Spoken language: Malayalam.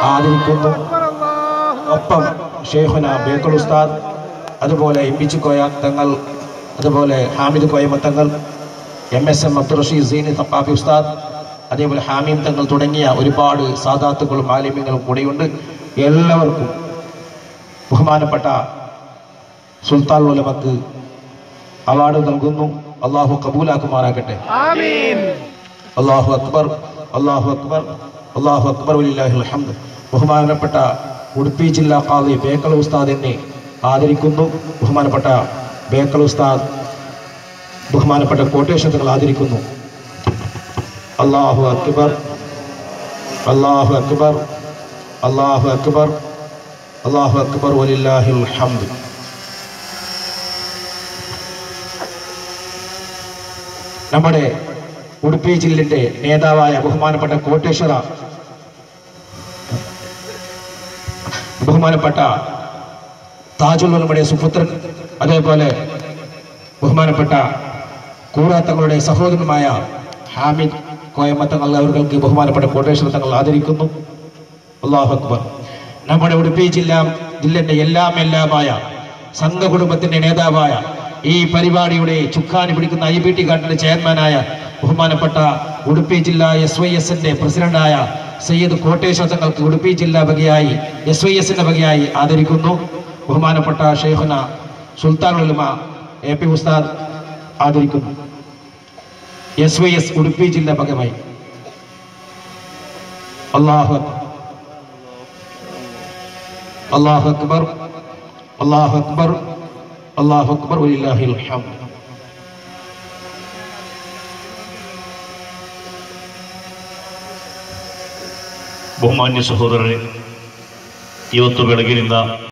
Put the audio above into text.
ആദരിക്കുന്നു ഒപ്പം ഷെയ്ഖുന ബേക്കൽ ഉസ്താദ് അതുപോലെ ഇമ്പിച്ചു കോയ തങ്ങൾ അതുപോലെ Hamid Koyama Thangal M S M Abdul Rasheed Seeni തപ്പാഫി ഉസ്താദ് അതേപോലെ ഹാമീം തങ്ങൾ തുടങ്ങിയ ഒരുപാട് സാദാത്തുക്കളും ആലിമ്യങ്ങളും കൂടെയുണ്ട് എല്ലാവർക്കും ബഹുമാനപ്പെട്ട സുൽത്താൻ ഉലമക്ക് അവാർഡ് നൽകുന്നു അള്ളാഹു കബൂലാക്കുമാറാകട്ടെ അള്ളാഹു അക്ബർ അള്ളാഹു അക്ബർ അള്ളാഹു അക്ബർ വലില്ലാഹിൽ ഹംദ് ബഹുമാനപ്പെട്ട ഉടുപ്പി ജില്ലാ ഖാദി ബേക്കൽ ഉസ്താദിനെ ആദരിക്കുന്നു ബഹുമാനപ്പെട്ട ബേക്കൽ ഉസ്താദ് ബഹുമാനപ്പെട്ട കോട്ടേശ്വരങ്ങൾ ആദരിക്കുന്നു അള്ളാഹു അക്ബർ അള്ളാഹു അക്ബർ അള്ളാഹു അക്ബർ അള്ളാഹു അക്ബർ വലില്ലാഹിൽ ഹംദ് നമ്മുടെ ഉടുപ്പി ജില്ലിന്റെ നേതാവായ ബഹുമാനപ്പെട്ട കോട്ടേശ്വര ബഹുമാനപ്പെട്ട താജുൽ ഉലമയുടെ സുപുത്രൻ അതേപോലെ ബഹുമാനപ്പെട്ട കൂറാത്തങ്ങളുടെ സഹോദരനുമായ ഹാമിദ് കോയമ്മത്തങ്ങൾ അവർക്ക് ബഹുമാനപ്പെട്ട കോട്ടേശ്വര തങ്ങൾ ആദരിക്കുന്നു അള്ളാഹു അക്ബർ നമ്മുടെ ഉടുപ്പി ജില്ല ജില്ലന്റെ എല്ലാം എല്ലാമായ സംഘകുടുംബത്തിന്റെ നേതാവായ ഈ പരിപാടിയുടെ ചുക്കാനി പിടിക്കുന്ന ഐ ബി ടി കാർഡിന്റെ ചെയർമാനായ ബഹുമാനപ്പെട്ട ഉടുപ്പി ജില്ല എസ് വൈ എസിന്റെ പ്രസിഡന്റായ സയ്യിദ് കോട്ടേശ്വര തങ്ങൾക്ക് ഉടുപ്പി ജില്ലാ വകയായി എസ് വൈ എസിന്റെ വകയായി ആദരിക്കുന്നു ബഹുമാനപ്പെട്ട ഷെയ്ഖുന സുൽത്താൻ ഉലമ എ പി ഉസ്താദ് ആദരിക്കുന്നു എസ് വൈ എസ് ഉടുപ്പി ജില്ല വകമായി അള്ളാഹു അക്ബർ. അള്ളാഹു അക്ബർ അള്ളാഹു അക്ബർ അള്ളാഹു അക്ബർ വലില്ലാഹിൽ ഹംദ് ಬಹುಮಾನ್ಯ ಸಹೋದರರೇ ಇವತ್ತು ಬೆಳಗಿನಿಂದ